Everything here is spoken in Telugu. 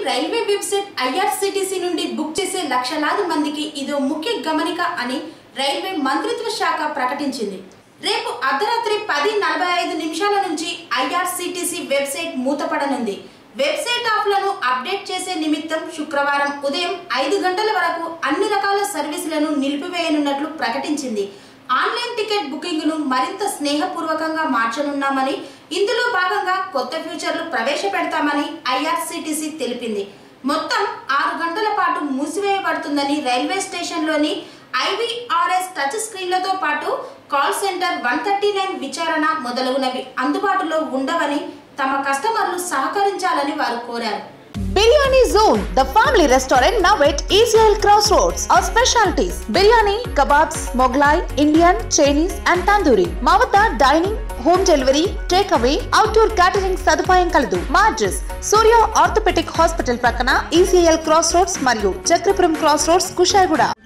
రైల్వే వెబ్సైట్ ఐఆర్సిటిసి నుండి బుక్ చేసే లక్షలాది మందికి ఇదో ముఖ్య గమనిక అని రైల్వే మంత్రిత్వ శాఖ ప్రకటించింది రేపు అర్ధరాత్రి పది నలభై ఐదు నిమిషాల నుంచి ఐఆర్సిటిసి వెబ్సైట్ మూతపడనుంది వెబ్సైట్ ఆఫ్లను అప్డేట్ చేసే నిమిత్తం శుక్రవారం ఉదయం ఐదు గంటల వరకు అన్ని రకాల సర్వీసులను నిలిపివేయనున్నట్లు ప్రకటించింది ఆన్లైన్ టికెట్ బుకింగ్ను మరింత స్నేహపూర్వకంగా మార్చనున్నామని ఇందులో భాగంగా కొత్త ఫ్యూచర్లు ప్రవేశపెడతామని ఐఆర్సిటిసి తెలిపింది మొత్తం ఆరు గంటల పాటు మూసివేయబడుతుందని రైల్వే స్టేషన్లోని ఐవీఆర్ఎస్ టచ్ స్క్రీన్లతో పాటు call centre one thirty nine విచారణ మొదలగునవి అందుబాటులో ఉండవని తమ కస్టమర్లు సహకరించాలని వారు కోరారు Biryani Zone, the family restaurant now at ECL Crossroads. Our specialties biryani, kebabs, Moglai, Indian, Chinese, and tandoori. మా వద్ద dining home delivery takeaway outdoor catering సదుపాయం కలదు మా అడ్రస్ సూర్య ఆర్థోపెటిక్ హాస్పిటల్ ప్రక్కన ఈసీఎల్ క్రాస్ రోడ్స్ మరియు చక్రపురం క్రాస్ రోడ్స్ కుషాయిగూడ